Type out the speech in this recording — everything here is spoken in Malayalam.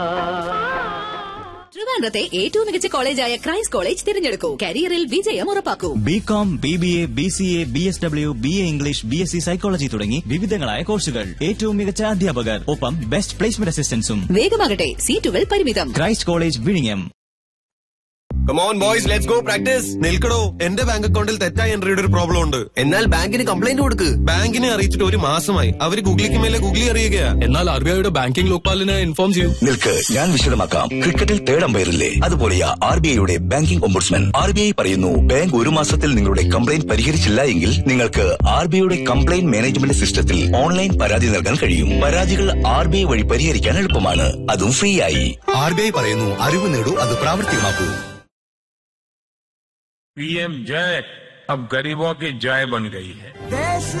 ട്രിവാൻഡ്രത്തെ ഏറ്റവും മികച്ച കോളേജായ ക്രൈസ്റ്റ് കോളേജ് തിരഞ്ഞെടുക്കൂ കരിയറിൽ വിജയം ഉറപ്പാക്കൂ B com B B A B C A B S W B A English B S C psychology തുടങ്ങി വിവിധങ്ങളായ കോഴ്സുകൾ ഏറ്റവും മികച്ച അധ്യാപകർ ഒപ്പം ബെസ്റ്റ് പ്ലേസ്മെന്റ് അസിസ്റ്റൻസും വേഗമാകട്ടെ സീറ്റുകൾ പരിമിതം ക്രൈസ്റ്റ് കോളേജ് വിഴിഞ്ഞം come on boys let's go practice നിൽക്കടോ എന്റെ ബാങ്ക് അക്കൗണ്ടിൽ തെറ്റായ എൻട്രിയുടെ ഒരു പ്രോബ്ലം ഉണ്ട് എന്നാൽ ബാങ്കിന് കംപ്ലൈന്റ് കൊടുക്ക് ബാങ്കിനെ അറിയിച്ചിട്ട് ഒരു മാസമായി അവര് ഗൂഗിളിക്ക് മേലെ ഗൂഗിളി അറിയുകയാ എന്നാൽ ആർ ബി ഐയുടെ ബാങ്കിംഗ് ലോക്പാലിനെ ഇൻഫോം ചെയ്യൂ നിൽക്ക് ഞാൻ വിശദമാക്കാം ക്രിക്കറ്റിൽ തേർഡ് അമ്പയറില്ലേ അതുപോലെയാ ആർ ബി ഐയുടെ banking ombudsman R B I പറയുന്നു ബാങ്ക് ഒരു മാസത്തിൽ നിങ്ങളുടെ കംപ്ലൈന്റ് പരിഹരിച്ചില്ല എങ്കിൽ നിങ്ങൾക്ക് ആർ ബി ഐയുടെ കംപ്ലൈന്റ് മാനേജ്മെന്റ് സിസ്റ്റത്തിൽ ഓൺലൈൻ പരാതി നൽകാൻ കഴിയും പരാതികൾ ആർ ബി ഐ വഴി പരിഹരിക്കാൻ എളുപ്പമാണ് അതും ഫ്രീ ആയി ആർ ബി ഐ പറയുന്നു അറിവ് നേടൂ അത് പ്രാവർത്തികമാക്കൂ पीएम जय अब गरीबों की जय बन गई है